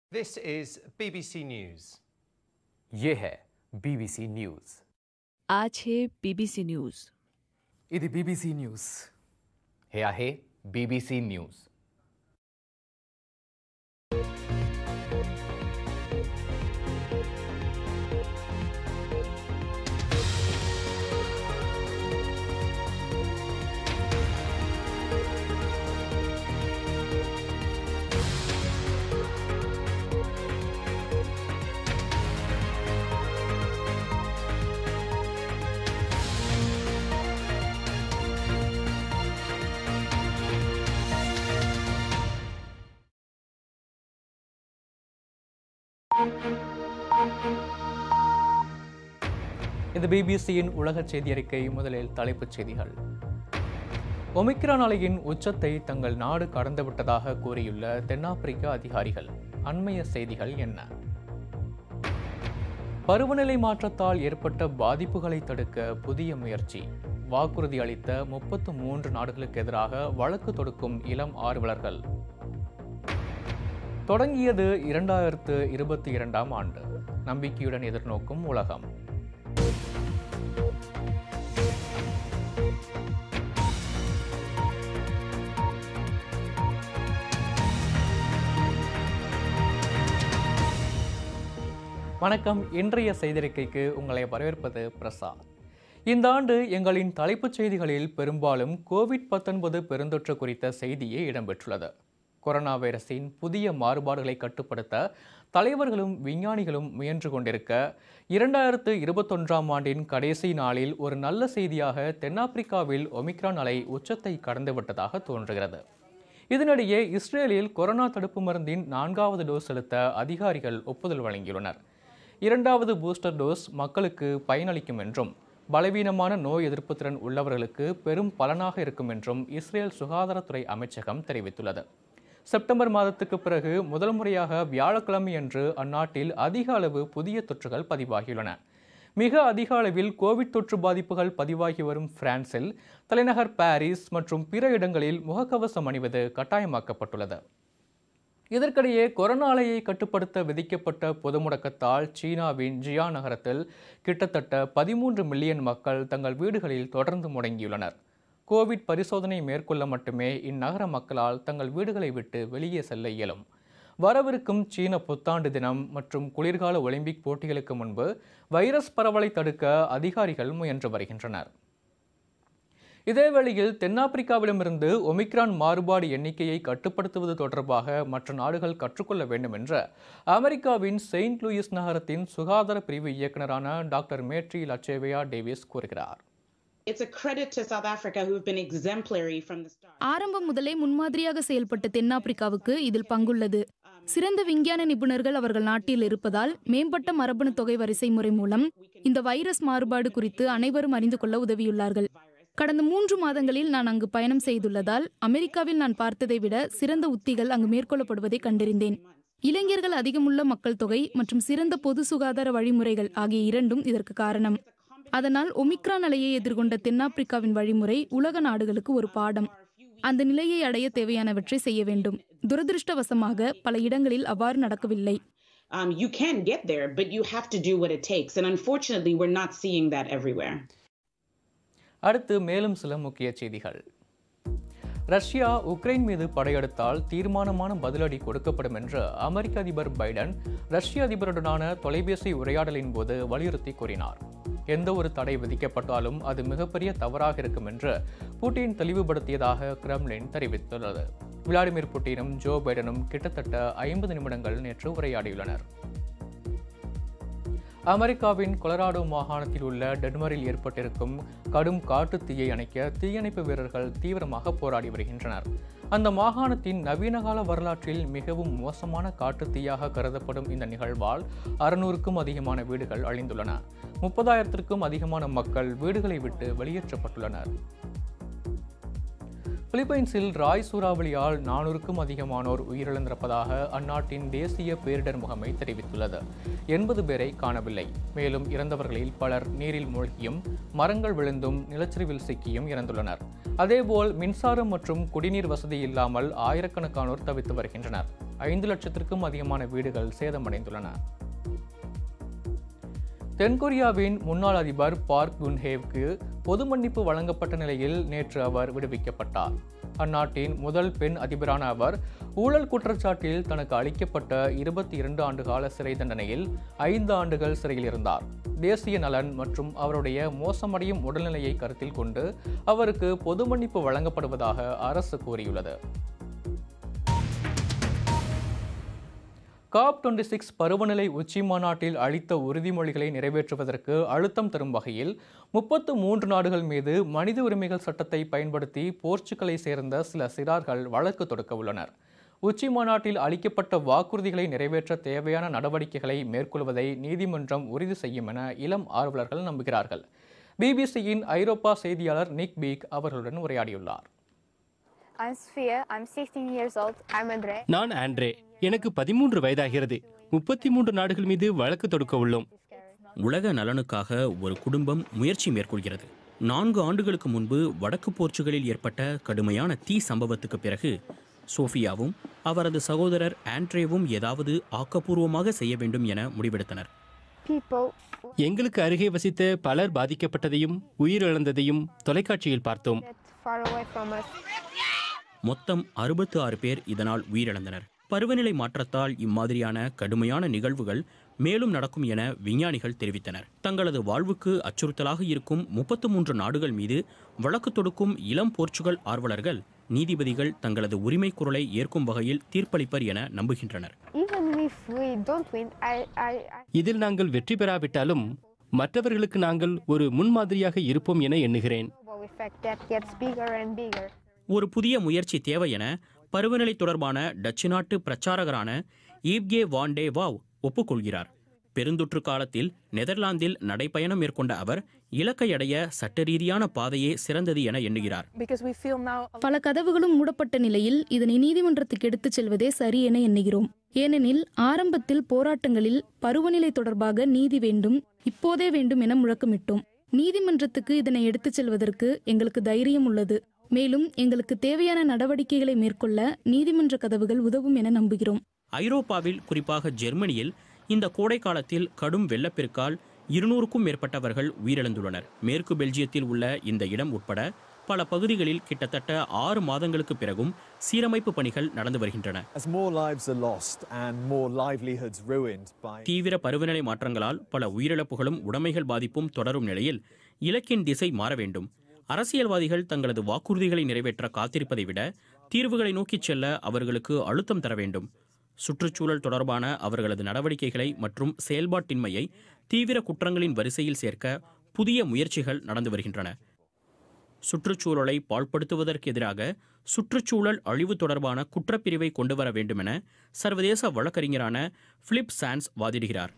This is BBC News. ये है BBC news आज है बीबीसी न्यूज ఇది బీబీసీ న్యూస్ हे आहे बीबीसी न्यूज இது பிபிசியின் உலக செய்தி அறிக்கை முதலில் தலைப்புச் செய்திகள் ஒமிக்ரான் அலையின் உச்சத்தை தங்கள் நாடு கடந்துவிட்டதாக கூறியுள்ள தென்னாப்பிரிக்க அதிகாரிகள் அண்மைய செய்திகள் என்ன பருவநிலை மாற்றத்தால் ஏற்பட்ட பாதிப்புகளை தடுக்க புதிய முயற்சி வாக்குறுதி அளித்த முப்பத்து மூன்று நாடுகளுக்கு எதிராக வழக்கு தொடுக்கும் இளம் ஆர்வலர்கள் தொடங்கியது இரண்டாயிரத்து இருபத்தி இரண்டாம் ஆண்டு நம்பிக்கையுடன் எதிர்நோக்கும் உலகம் வணக்கம் இன்றைய செய்திருக்கைக்கு உங்களை வரவேற்பது பிரசாத் இந்த ஆண்டு எங்களின் தலைப்புச் செய்திகளில் பெரும்பாலும் கோவிட் 19 பெருந்தொற்று குறித்த செய்தியே இடம்பெற்றுள்ளது கொரோனா வைரஸின் புதிய மாறுபாடுகளை கட்டுப்படுத்த தலைவர்களும் விஞ்ஞானிகளும் முயன்று கொண்டிருக்க இரண்டாயிரத்து இருபத்தொன்றாம் ஆண்டின் கடைசி நாளில் ஒரு நல்ல செய்தியாக தென்னாப்பிரிக்காவில் ஒமிக்ரான் அலை உச்சத்தை கடந்துவிட்டதாக தோன்றுகிறது இதனிடையே இஸ்ரேலில் கொரோனா தடுப்பு மருந்தின் நான்காவது டோஸ் செலுத்த அதிகாரிகள் ஒப்புதல் வழங்கியுள்ளனர் இரண்டாவது பூஸ்டர் டோஸ் மக்களுக்கு பயனளிக்கும் என்றும் பலவீனமான நோய் எதிர்ப்பு திறன் உள்ளவர்களுக்கு பெரும் பலனாக இருக்கும் என்றும் இஸ்ரேல் சுகாதாரத்துறை அமைச்சகம் தெரிவித்துள்ளது செப்டம்பர் மாதத்துக்கு பிறகு முதல் முறையாக வியாழக்கிழமையன்று அந்நாட்டில் அதிக அளவு புதிய தொற்றுகள் பதிவாகியுள்ளன மிக அதிக அளவில் கோவிட் தொற்று பாதிப்புகள் பதிவாகி வரும் பிரான்சில் தலைநகர் பாரிஸ் மற்றும் பிற இடங்களில் முகக்கவசம் அணிவது கட்டாயமாக்கப்பட்டுள்ளது இதற்கிடையே கொரோனா அலையை கட்டுப்படுத்த விதிக்கப்பட்ட பொது முடக்கத்தால் சீனாவின் ஜியா நகரத்தில் கிட்டத்தட்ட பதிமூன்று மில்லியன் மக்கள் தங்கள் வீடுகளில் தொடர்ந்து முடங்கியுள்ளனர் கோவிட் பரிசோதனை மேற்கொள்ள மட்டுமே இந்நகர மக்களால் தங்கள் வீடுகளை விட்டு வெளியே செல்ல இயலும் வரவிருக்கும் சீன புத்தாண்டு தினம் மற்றும் குளிர்கால ஒலிம்பிக் போட்டிகளுக்கு முன்பு வைரஸ் பரவலை தடுக்க அதிகாரிகள் முயன்று வருகின்றனர் இதேவேளையில் தென்னாப்பிரிக்காவிடமிருந்து ஒமிக்ரான் மாறுபாடு எண்ணிக்கையை கட்டுப்படுத்துவது தொடர்பாக மற்ற நாடுகள் கற்றுக்கொள்ள வேண்டும் என்று அமெரிக்காவின் செயின்ட் லூயிஸ் நகரத்தின் சுகாதார பிரிவு இயக்குநரான டாக்டர் மேட்ரி லச்சேவியா டேவிஸ் கூறுகிறார் It's a credit to South Africa who've been exemplary from the start. ஆரம்பம் முதலே முன்மாதிரியாக செயல்பட்ட தென்னாப்பிரிக்காவுக்கு இதில் பங்குள்ளது சிறந்த விஞ்ஞான நிபுணர்கள் அவர்கள் நாட்டில் இருப்பதால் மேம்பட்ட மரபணு தொகை வரிசை முறை மூலம் இந்த வைரஸ் மாறுபாடு குறித்து அனைவரும் அறிந்து கொள்ள உதவியுள்ளார்கள் கடந்த மூன்று மாதங்களில் நான் அங்கு பயணம் செய்துள்ளதால் அமெரிக்காவில் நான் பார்த்ததை விட சிறந்த உத்திகள் அங்கு மேற்கொள்ளப்படுவதை கண்டறிந்தேன் இளைஞர்கள் அதிகமுள்ள மக்கள் தொகை மற்றும் சிறந்த பொது சுகாதார வழிமுறைகள் ஆகிய இரண்டும் இதற்கு காரணம் அதனால் ஒமிக்ரான் அலையை எதிர்கொண்ட தென்னாப்பிரிக்காவின் வழிமுறை உலக நாடுகளுக்கு ஒரு பாடம் அந்த நிலையை அடைய தேவையானவற்றை செய்ய வேண்டும் துரதிருஷ்டவசமாக பல இடங்களில் அவ்வாறு நடக்கவில்லை Um, you can get there, but you have to do what it takes. And unfortunately, we're not seeing that everywhere. அடுத்து மேலும் சில முக்கிய செய்திகள் ரஷ்யா உக்ரைன் மீது படையெடுத்தால் தீர்மானமான பதிலடி கொடுக்கப்படும் என்று அமெரிக்க அதிபர் பைடன் ரஷ்ய அதிபருடனான தொலைபேசி உரையாடலின் போது வலியுறுத்தி கூறினார் எந்த ஒரு தடை விதிக்கப்பட்டாலும் அது மிகப்பெரிய தவறாக இருக்கும் என்று புட்டின் தெளிவுபடுத்தியதாக கிரெம்லின் தெரிவித்துள்ளது விளாடிமிர் புட்டினும் ஜோ பைடனும் கிட்டத்தட்ட ஐம்பது நிமிடங்கள் நேற்று உரையாடியுள்ளனர் அமெரிக்காவின் கொலராடோ மாகாணத்தில் உள்ள டென்வரில் ஏற்பட்டிருக்கும் கடும் காட்டுத் தீயை அணைக்க தீயணைப்பு வீரர்கள் தீவிரமாக போராடி வருகின்றனர் அந்த மாகாணத்தின் நவீனகால வரலாற்றில் மிகவும் மோசமான காட்டுத் தீயாக கருதப்படும் இந்த நிகழ்வால் அறுநூறுக்கும் அதிகமான வீடுகள் அழிந்துள்ளன முப்பதாயிரத்திற்கும் அதிகமான மக்கள் வீடுகளை விட்டு வெளியேற்றப்பட்டுள்ளனர் பிலிப்பைன்ஸில் ராய் சூறாவளியால் நானூறுக்கும் அதிகமானோர் உயிரிழந்திருப்பதாக அந்நாட்டின் தேசிய பேரிடர் முகமை தெரிவித்துள்ளது எண்பது பேரை காணவில்லை மேலும் இறந்தவர்களில் பலர் நீரில் மூழ்கியும் மரங்கள் விழுந்தும் நிலச்சரிவில் சிக்கியும் இறந்துள்ளனர் அதேபோல் மின்சாரம் மற்றும் குடிநீர் வசதி இல்லாமல் ஆயிரக்கணக்கானோர் தவித்து வருகின்றனர் ஐந்து லட்சத்திற்கும் அதிகமான வீடுகள் சேதமடைந்துள்ளன தென்கொரியாவின் முன்னாள் அதிபர் பார்க் குன்ஹேவுக்கு பொது மன்னிப்பு வழங்கப்பட்ட நிலையில் நேற்று அவர் விடுவிக்கப்பட்டார் அந்நாட்டின் முதல் பெண் அதிபரான அவர் ஊழல் குற்றச்சாட்டில் தனக்கு அளிக்கப்பட்ட இருபத்தி இரண்டு ஆண்டு கால சிறை தண்டனையில் ஐந்து ஆண்டுகள் சிறையில் இருந்தார் தேசிய நலன் மற்றும் அவருடைய மோசமடையும் உடல்நிலையை கருத்தில் கொண்டு அவருக்கு பொது மன்னிப்பு வழங்கப்படுவதாக அரசு கூறியுள்ளது காப் டுவெண்ட்டி சிக்ஸ் பருவநிலை உச்சி மாநாட்டில் அளித்த உறுதிமொழிகளை நிறைவேற்றுவதற்கு அழுத்தம் தரும் வகையில் முப்பத்து மூன்று நாடுகள் மீது மனித உரிமைகள் சட்டத்தை பயன்படுத்தி போர்ச்சுகலை சேர்ந்த சில சிறார்கள் வழக்கு தொடுக்க உள்ளனர் உச்சி மாநாட்டில் அளிக்கப்பட்ட வாக்குறுதிகளை நிறைவேற்ற தேவையான நடவடிக்கைகளை மேற்கொள்வதை நீதிமன்றம் உறுதி செய்யும் என இளம் ஆர்வலர்கள் நம்புகிறார்கள் பிபிசியின் ஐரோப்பா செய்தியாளர் நிக் பீக் அவர்களுடன் உரையாடியுள்ளார் I'm Sofia. I'm 16 years old. I'm Andre. நான் ஆண்ட்ரே எனக்கு பதிமூன்று வயதாகிறது முப்பத்தி மூன்று நாடுகள் மீது வழக்கு தொடுக்க உள்ளோம் உலக நலனுக்காக ஒரு குடும்பம் முயற்சி மேற்கொள்கிறது நான்கு ஆண்டுகளுக்கு முன்பு வடக்கு போர்ச்சுகலில் ஏற்பட்ட கடுமையான தீ சம்பவத்துக்கு பிறகு சோஃபியாவும் அவரது சகோதரர் ஆண்ட்ரேவும் ஏதாவது ஆக்கப்பூர்வமாக செய்ய வேண்டும் என முடிவெடுத்தனர் People எங்களுக்கு அருகே வசித்த பலர் பாதிக்கப்பட்டதையும் உயிரிழந்ததையும் தொலைக்காட்சியில் பார்த்தோம் that far away from us. மொத்தம் அறுபத்து ஆறு பேர் இதனால் உயிரிழந்தனர் பருவநிலை மாற்றத்தால் இம்மாதிரியான கடுமையான நிகழ்வுகள் மேலும் நடக்கும் என விஞ்ஞானிகள் தெரிவித்தனர் தங்களது வாழ்வுக்கு அச்சுறுத்தலாக இருக்கும் முப்பத்து மூன்று நாடுகள் மீது வழக்கு தொடுக்கும் இளம் போர்ச்சுகல் ஆர்வலர்கள் நீதிபதிகள் தங்களது உரிமை குரலை ஏற்கும் வகையில் தீர்ப்பளிப்பர் என நம்புகின்றனர் Even if we don't win, I, I, I இதில் நாங்கள் வெற்றி பெறாவிட்டாலும் மற்றவர்களுக்கு நாங்கள் ஒரு முன்மாதிரியாக இருப்போம் என எண்ணுகிறேன் global effect that gets bigger and bigger. ஒரு புதிய முயற்சி தேவை என பருவநிலை தொடர்பான டச்சு நாட்டு பிரச்சாரகரான ஈப்கே வாண்டே வாவ் ஒப்புக்கொள்கிறார் பெருந்தொற்று காலத்தில் நெதர்லாந்தில் நடைப்பயணம் மேற்கொண்ட அவர் இலக்கை அடைய சட்ட ரீதியான பாதையே சிறந்தது என எண்ணுகிறார் because we feel now பல கதவுகளும் மூடப்பட்ட நிலையில் இதனை நீதிமன்றத்துக்கு எடுத்துச் செல்வதே சரி என எண்ணுகிறோம் ஏனெனில் ஆரம்பத்தில் போராட்டங்களில் பருவநிலை தொடர்பாக நீதி வேண்டும் இப்போதே வேண்டும் என முழக்கமிட்டோம் நீதிமன்றத்துக்கு இதனை எடுத்துச் செல்வதற்கு எங்களுக்கு தைரியம் உள்ளது மேலும் எங்களுக்கு தேவையான நடவடிக்கைகளை மேற்கொள்ள நீதிமன்ற கதவுகள் உதவும் என நம்புகிறோம் ஐரோப்பாவில் குறிப்பாக ஜெர்மனியில் இந்த கோடை காலத்தில் கடும் வெள்ளப்பெருக்கால் இருநூறுக்கும் மேற்பட்டவர்கள் உயிரிழந்துள்ளனர் மேற்கு பெல்ஜியத்தில் உள்ள இந்த இடம் உட்பட பல பகுதிகளில் கிட்டத்தட்ட ஆறு மாதங்களுக்கு பிறகும் சீரமைப்பு பணிகள் நடந்து வருகின்றன As more lives are lost and more livelihoods ruined by தீவிர பருவநிலை மாற்றங்களால் பல உயிரிழப்புகளும் உடைமைகள் பாதிப்பும் தொடரும் நிலையில் இலக்கின் திசை மாற வேண்டும் அரசியல்வாதிகள் தங்களது வாக்குறுதிகளை நிறைவேற்ற காத்திருப்பதை விட தீர்வுகளை நோக்கிச் செல்ல அவர்களுக்கு அழுத்தம் தர வேண்டும் சுற்றுச்சூழல் தொடர்பான அவர்களது நடவடிக்கைகளை மற்றும் செயல்பாட்டின்மையை தீவிர குற்றங்களின் வரிசையில் சேர்க்க புதிய முயற்சிகள் நடந்து வருகின்றன சுற்றுச்சூழலை பாழ்படுத்துவதற்கு எதிராக சுற்றுச்சூழல் அழிவு தொடர்பான குற்றப்பிரிவை கொண்டு வர வேண்டுமென சர்வதேச வழக்கறிஞரான பிலிப் சான்ஸ் வாதிடுகிறார்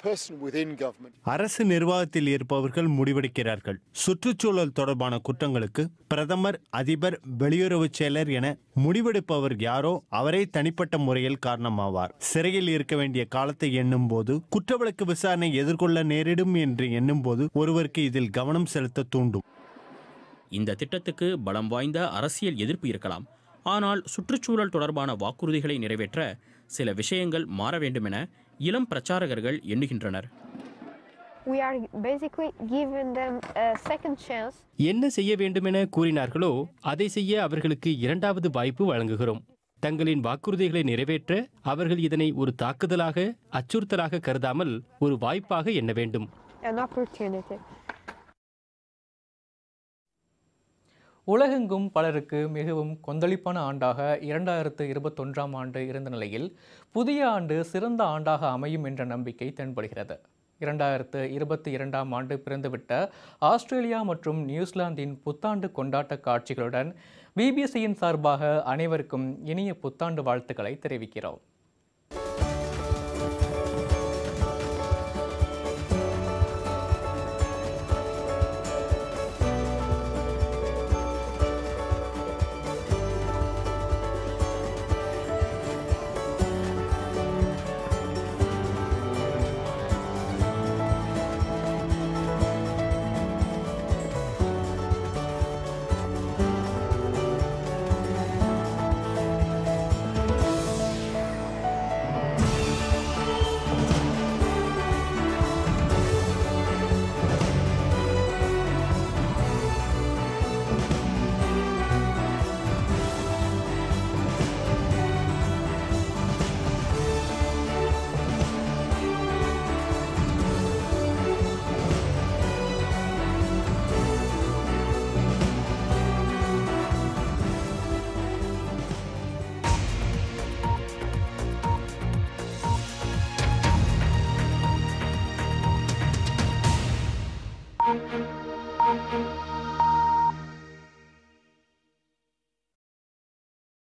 அரசு நிர்வாகத்தில் இருப்பவர்கள் முடிவெடுக்கிறார்கள் சுற்றுச்சூழல் தொடர்பான குற்றங்களுக்கு பிரதமர் அதிபர் வெளியுறவு செயலர் என முடிவெடுப்பவர் யாரோ அவரே தனிப்பட்ட முறையில் காரணமாவார் சிறையில் இருக்க வேண்டிய காலத்தை எண்ணும் போது குற்றவழக்கு விசாரணை எதிர்கொள்ள நேரிடும் என்று எண்ணும் போது ஒருவருக்கு இதில் கவனம் செலுத்த தூண்டும் இந்த திட்டத்துக்கு பலம் வாய்ந்த அரசியல் எதிர்ப்பு இருக்கலாம் ஆனால் சுற்றுச்சூழல் தொடர்பான வாக்குறுதிகளை நிறைவேற்ற சில விஷயங்கள் மாற வேண்டுமென இளம் பிரச்சாரகர்கள் எண்ணுகின்றனர் We are basically giving them a second chance. என்ன செய்ய வேண்டுமென கூறினார்களோ அதை செய்ய அவர்களுக்கு இரண்டாவது வாய்ப்பு வழங்குகிறோம் தங்களின் வாக்குறுதிகளை நிறைவேற்ற அவர்கள் இதனை ஒரு தாக்குதலாக அச்சுறுத்தலாக கருதாமல் ஒரு வாய்ப்பாக எண்ண வேண்டும் An opportunity. உலகெங்கும் பலருக்கு மிகவும் கொந்தளிப்பான ஆண்டாக இரண்டாயிரத்து இருபத்தொன்றாம் ஆண்டு இருந்த நிலையில் புதிய ஆண்டு சிறந்த ஆண்டாக அமையும் என்ற நம்பிக்கை தென்படுகிறது இரண்டாயிரத்து இருபத்தி இரண்டாம் ஆண்டு பிறந்துவிட்ட ஆஸ்திரேலியா மற்றும் நியூசிலாந்தின் புத்தாண்டு கொண்டாட்ட காட்சிகளுடன் பிபிசியின் சார்பாக அனைவருக்கும் இனிய புத்தாண்டு வாழ்த்துக்களை தெரிவிக்கிறோம்